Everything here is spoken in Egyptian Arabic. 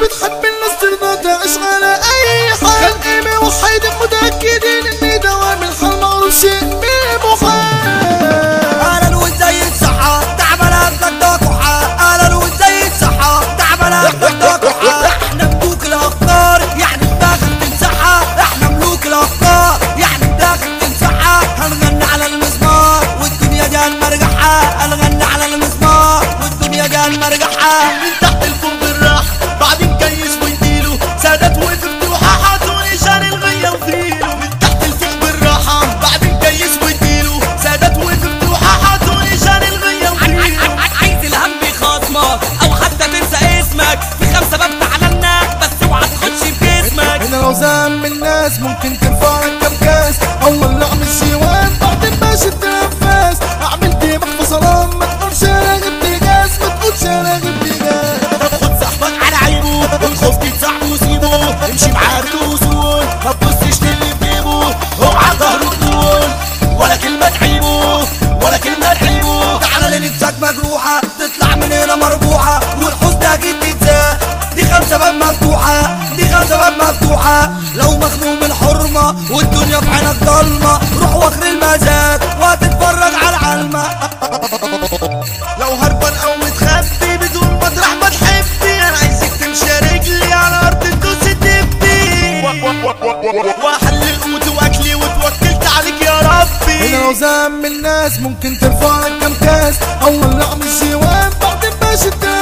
بتحب الناس ترضى تعيش على اي حال خلقي موحد متأكدين ان دوام الحال معروف شيء بمحال اهلا وازاي الصحة تعبانة بجد كحة اهلا وازاي الصحة تعبانة بجد كحة احنا ملوك الافكار يعني داخل تنسحة احنا ملوك الافكار يعني داخل تنسحة هنغني على المسمار والدنيا دي هنمرجحها هنغني على المسمار والدنيا دي هنمرجحها من تحت الفوق بالراحة بعدين كيس ويديله سادات وفتوحة حاطوني شان الغية وفيله من تحت الفوق بالراحة بعدين كيس ويديله سادات وفتوحة حاطوني شان الغية وفيله عايز الهم بخصمك او حتى تنسى اسمك في خمسة باب تعلمناك بس اوعى تخش بجسمك هنا لو زعم الناس ممكن ترفع لك كم كاس اول لعب الشيوان بعدين باش التنفس اعمل دي فصلان ما تقولش انا غبت جاز ما تقولش انا غبت جاز خد صاحبك على عيبه الخوف صاحبه وسيبه امشي معاه بالاصول ما تبصش للي في جيبه اوعى ظهره تقول ولا كلمة تعيبه ولا كلمة تعيبه تعالى لنفسك مجروحة تطلع من هنا مربوحة والحزن اكيد تتزاه دي خمسة باب مفتوحة دي خمسة باب مفتوحة لو مخنوق من الحرمة والدنيا في عينك ضلمة روح واخر المزاج وهتتفرج على العلمة لو هربان او متخبي بدون مطرح ما تحبي انا عايزك تمشي رجلي على ارض تدوس تبي واحل القوت واكلي وتوكلت عليك يا ربي هنا لو زعم الناس ممكن ترفع لك كم كاس اول لعب الشيوان بعدين باش التنفس